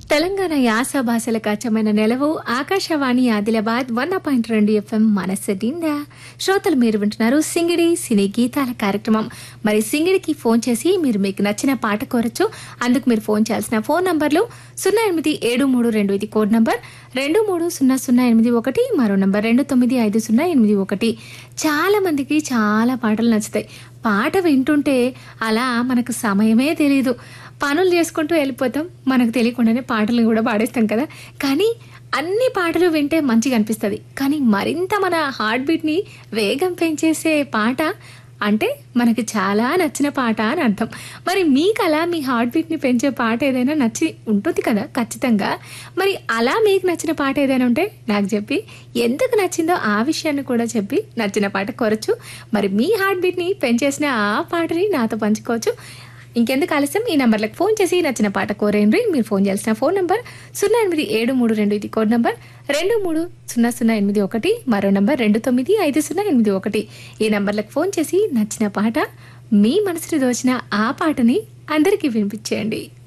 తెలంగాణ యాస భాషలకు అచ్చమైన నెలవు ఆకాశవాణి ఆదిలాబాద్ వంద పాయింట్ రెండు ఎఫ్ఎం మనస్సు నిండా శ్రోతలు మీరు వింటున్నారు సింగిడి సినీ గీతాల కార్యక్రమం మరి సింగిడికి ఫోన్ చేసి మీరు మీకు నచ్చిన పాట కోరచ్చు అందుకు మీరు ఫోన్ చేయాల్సిన ఫోన్ నంబర్లు సున్నా ఎనిమిది ఏడు మూడు రెండు ఇది కోడ్ నంబర్ రెండు మూడు సున్నా సున్నా ఎనిమిది ఒకటి మరో నంబర్ రెండు తొమ్మిది ఐదు సున్నా ఎనిమిది ఒకటి చాలా మందికి చాలా పాటలు నచ్చుతాయి పాట వింటుంటే అలా మనకు సమయమే తెలియదు పనులు చేసుకుంటూ వెళ్ళిపోతాం మనకు తెలియకుండానే పాటలు కూడా పాడేస్తాం కదా కానీ అన్ని పాటలు వింటే మంచిగా అనిపిస్తుంది కానీ మరింత మన హార్ట్ బీట్ని వేగం పెంచేసే పాట అంటే మనకి చాలా నచ్చిన పాట అని అర్థం మరి మీకు అలా మీ హార్ట్ బీట్ని పెంచే పాట ఏదైనా నచ్చి ఉంటుంది కదా ఖచ్చితంగా మరి అలా మీకు నచ్చిన పాట ఏదైనా ఉంటే నాకు చెప్పి ఎందుకు నచ్చిందో ఆ విషయాన్ని కూడా చెప్పి నచ్చిన పాట కోరచ్చు మరి మీ హార్ట్ బీట్ని పెంచేసిన ఆ పాటని నాతో పంచుకోవచ్చు ఇంకెందుకు ఆలస్యం ఈ నంబర్లకు ఫోన్ చేసి నచ్చిన పాట కోరేయండి మీరు ఫోన్ చేయాల్సిన ఫోన్ నంబర్ సున్నా ఎనిమిది ఏడు మూడు రెండు ఇది కోడ్ నంబర్ రెండు మూడు సున్నా సున్నా ఎనిమిది ఒకటి మరో నంబర్ రెండు తొమ్మిది ఐదు సున్నా ఎనిమిది ఒకటి ఈ నంబర్లకు ఫోన్ చేసి నచ్చిన పాట మీ మనసుని దోచిన ఆ పాటని అందరికీ వినిపించేయండి